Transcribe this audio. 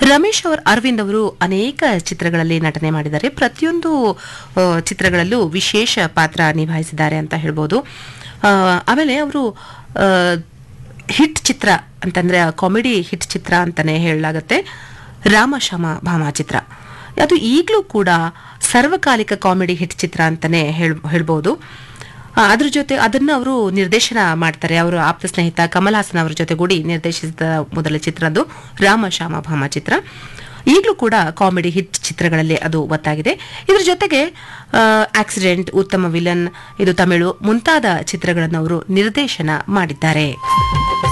Ramesh hour Arvind ಅವರು ಅನೇಕ ಚಿತ್ರಗಳಲ್ಲಿ ನಟನೆ ಮಾಡಿದ್ದಾರೆ ಪ್ರತಿಯೊಂದು ಆ, ಚಿತ್ರಗಳಲ್ಲೂ ವಿಶೇಷ ಪಾತ್ರ ನಿಭಾಯಿಸಿದ್ದಾರೆ ಅಂತ ಹೇಳ್ಬೋದು ಆ, ಆಮೇಲೆ ಅವರು ಹಿಟ್ ಚಿತ್ರ ಅಂತಂದ್ರೆ ಕಾಮಿಡಿ ಹಿಟ್ ಚಿತ್ರ ಅಂತಾನೆ ಹೇಳಲಾಗತ್ತೆ ರಾಮಶ್ಯಾಮ ಭಾಮ ಚಿತ್ರ ಅದು ಈಗಲೂ ಕೂಡ ಸರ್ವಕಾಲಿಕ ಕಾಮಿಡಿ ಹಿಟ್ ಚಿತ್ರ ಅಂತಾನೆ ಹೇಳ್ ಹೇಳ್ಬೋದು ಆ, ಅದ್ರ ಜೊತೆ ಅದನ್ನ ಅವರು ನಿರ್ದೇಶನ ಮಾಡ್ತಾರೆ ಅವರು ಆಪ್ತ ಸ್ನೇಹಿತ ಕಮಲ್ ಹಾಸನ್ ಅವರ ಜೊತೆಗೂಡಿ ನಿರ್ದೇಶಿಸಿದ ಮೊದಲ ಚಿತ್ರ ಅದು ರಾಮ ಶ್ಯಾಮ ಭಾಮ ಚಿತ್ರ ಈಗಲೂ ಕೂಡ ಕಾಮಿಡಿ ಹಿಟ್ ಚಿತ್ರಗಳಲ್ಲಿ ಅದು ಒತ್ತಾಗಿದೆ ಇದ್ರ ಜೊತೆಗೆ ಆಕ್ಸಿಡೆಂಟ್ ಉತ್ತಮ ವಿಲನ್ ಇದು ತಮಿಳು ಮುಂತಾದ ಚಿತ್ರಗಳನ್ನು ಅವರು ನಿರ್ದೇಶನ ಮಾಡಿದ್ದಾರೆ